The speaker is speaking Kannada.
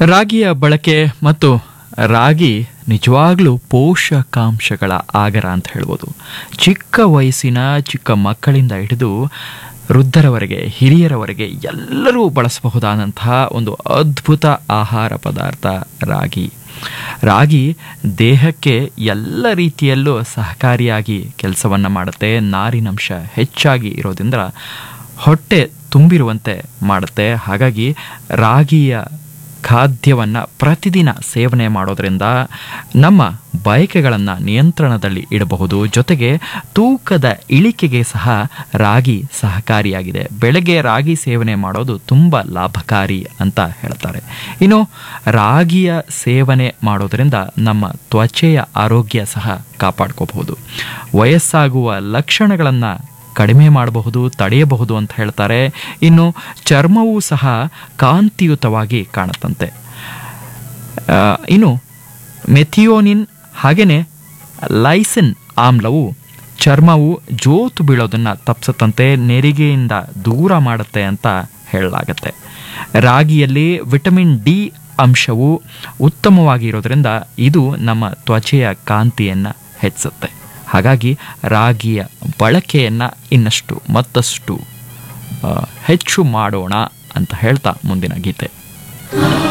ರಾಗಿಯ ಬಳಕೆ ಮತ್ತು ರಾಗಿ ನಿಜವಾಗ್ಲೂ ಪೋಷಕಾಂಶಗಳ ಆಗರ ಅಂತ ಹೇಳ್ಬೋದು ಚಿಕ್ಕ ವಯಸ್ಸಿನ ಚಿಕ್ಕ ಮಕ್ಕಳಿಂದ ಹಿಡಿದು ವೃದ್ಧರವರೆಗೆ ಹಿರಿಯರವರೆಗೆ ಎಲ್ಲರೂ ಬಳಸಬಹುದಾದಂತಹ ಒಂದು ಅದ್ಭುತ ಆಹಾರ ಪದಾರ್ಥ ರಾಗಿ ರಾಗಿ ದೇಹಕ್ಕೆ ಎಲ್ಲ ರೀತಿಯಲ್ಲೂ ಸಹಕಾರಿಯಾಗಿ ಕೆಲಸವನ್ನು ಮಾಡುತ್ತೆ ನಾರಿನಂಶ ಹೆಚ್ಚಾಗಿ ಇರೋದ್ರಿಂದ ಹೊಟ್ಟೆ ತುಂಬಿರುವಂತೆ ಮಾಡುತ್ತೆ ಹಾಗಾಗಿ ರಾಗಿಯ ಖಾದ್ಯವನ್ನು ಪ್ರತಿದಿನ ಸೇವನೆ ಮಾಡೋದ್ರಿಂದ ನಮ್ಮ ಬಯಕೆಗಳನ್ನು ನಿಯಂತ್ರಣದಲ್ಲಿ ಇಡಬಹುದು ಜೊತೆಗೆ ತೂಕದ ಇಳಿಕೆಗೆ ಸಹ ರಾಗಿ ಸಹಕಾರಿಯಾಗಿದೆ ಬೆಳಗ್ಗೆ ರಾಗಿ ಸೇವನೆ ಮಾಡೋದು ತುಂಬ ಲಾಭಕಾರಿ ಅಂತ ಹೇಳ್ತಾರೆ ಇನ್ನು ರಾಗಿಯ ಸೇವನೆ ಮಾಡೋದ್ರಿಂದ ನಮ್ಮ ತ್ವಚೆಯ ಆರೋಗ್ಯ ಸಹ ಕಾಪಾಡ್ಕೋಬಹುದು ವಯಸ್ಸಾಗುವ ಲಕ್ಷಣಗಳನ್ನು ಕಡಿಮೆ ಮಾಡಬಹುದು ತಡೆಯಬಹುದು ಅಂತ ಹೇಳ್ತಾರೆ ಇನ್ನು ಚರ್ಮವೂ ಸಹ ಕಾಂತಿಯುತವಾಗಿ ಕಾಣುತ್ತಂತೆ ಆ, ಇನ್ನು ಮೆಥಿಯೋನಿನ್ ಹಾಗೆಯೇ ಲೈಸಿನ್ ಆಮ್ಲವು ಚರ್ಮವು ಜೋತು ಬೀಳೋದನ್ನು ತಪ್ಪಿಸುತ್ತಂತೆ ನೆರಿಗೆಯಿಂದ ದೂರ ಮಾಡುತ್ತೆ ಅಂತ ಹೇಳಲಾಗತ್ತೆ ರಾಗಿಯಲ್ಲಿ ವಿಟಮಿನ್ ಡಿ ಅಂಶವು ಉತ್ತಮವಾಗಿರೋದ್ರಿಂದ ಇದು ನಮ್ಮ ತ್ವಚೆಯ ಕಾಂತಿಯನ್ನು ಹೆಚ್ಚಿಸುತ್ತೆ ಹಾಗಾಗಿ ರಾಗಿಯ ಬಳಕೆಯನ್ನು ಇನ್ನಷ್ಟು ಮತ್ತಷ್ಟು ಆ, ಹೆಚ್ಚು ಮಾಡೋಣ ಅಂತ ಹೇಳ್ತಾ ಮುಂದಿನ ಗೀತೆ